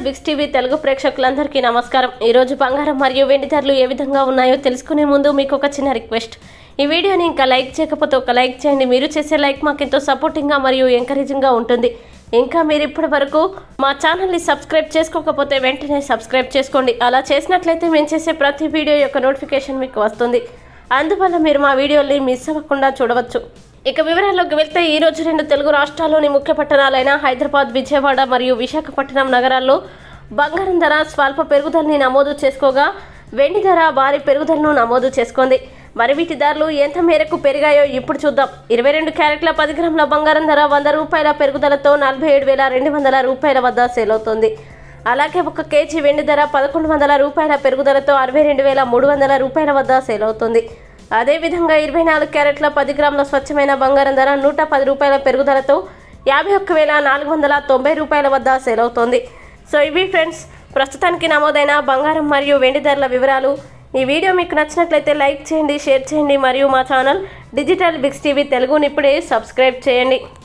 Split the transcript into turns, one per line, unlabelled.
Biggs TV Telugu ప్రేక్షకులందరికీ నమస్కారం ఈ రోజు బంగారం మరియు వెండి ధరలు ఏ విధంగా ఉన్నాయో తెలుసుకునే ముందు మీకు ఒక చిన్న రిక్వెస్ట్ ఈ వీడియోని ఇంకా లైక్ చేయకపోతే ఒక లైక్ చేయండి మీరు చేసే లైక్ మాకు ఎంతో సపోర్టింగ్గా మరియు ఎంకరేజింగ్గా ఉంటుంది ఇంకా మీరు ఇప్పటి వరకు మా ఛానల్ని సబ్స్క్రైబ్ చేసుకోకపోతే వెంటనే సబ్స్క్రైబ్ చేసుకోండి అలా చేసినట్లయితే మేము చేసే ప్రతి వీడియో యొక్క నోటిఫికేషన్ మీకు వస్తుంది అందువల్ల మీరు మా వీడియోని మిస్ అవ్వకుండా చూడవచ్చు ఇక వివరాల్లోకి వెళ్తే ఈ రోజు రెండు తెలుగు రాష్ట్రాల్లోని ముఖ్య పట్టణాలైన హైదరాబాద్ విజయవాడ మరియు విశాఖపట్నం నగరాల్లో బంగారం ధర స్వల్ప పెరుగుదలని నమోదు చేసుకోగా వెండి ధర భారీ పెరుగుదలను నమోదు చేసుకుంది మరి వీటి ధరలు ఎంత మేరకు పెరిగాయో ఇప్పుడు చూద్దాం ఇరవై రెండు క్యారెట్ల పది గ్రాముల బంగారం ధర వంద రూపాయల పెరుగుదలతో నలభై ఏడు వేల రెండు వందల రూపాయల వద్ద సేల్ అవుతుంది అలాగే ఒక కేజీ వెండి ధర పదకొండు వందల రూపాయల పెరుగుదలతో అరవై రెండు వేల మూడు వందల రూపాయల వద్ద సేల్ అవుతుంది అదేవిధంగా ఇరవై నాలుగు క్యారెట్ల పది గ్రాముల స్వచ్ఛమైన బంగారం ధర నూట పది రూపాయల పెరుగుదలతో యాభై ఒక్క వేల నాలుగు వందల తొంభై రూపాయల వద్ద సేల్ అవుతోంది సో ఇవి ఫ్రెండ్స్ ప్రస్తుతానికి నమోదైన బంగారం మరియు వెండి ధరల వివరాలు ఈ వీడియో మీకు నచ్చినట్లయితే లైక్ చేయండి షేర్ చేయండి మరియు మా ఛానల్ డిజిటల్ బిగ్స్ టీవీ తెలుగుని ఇప్పుడే సబ్స్క్రైబ్ చేయండి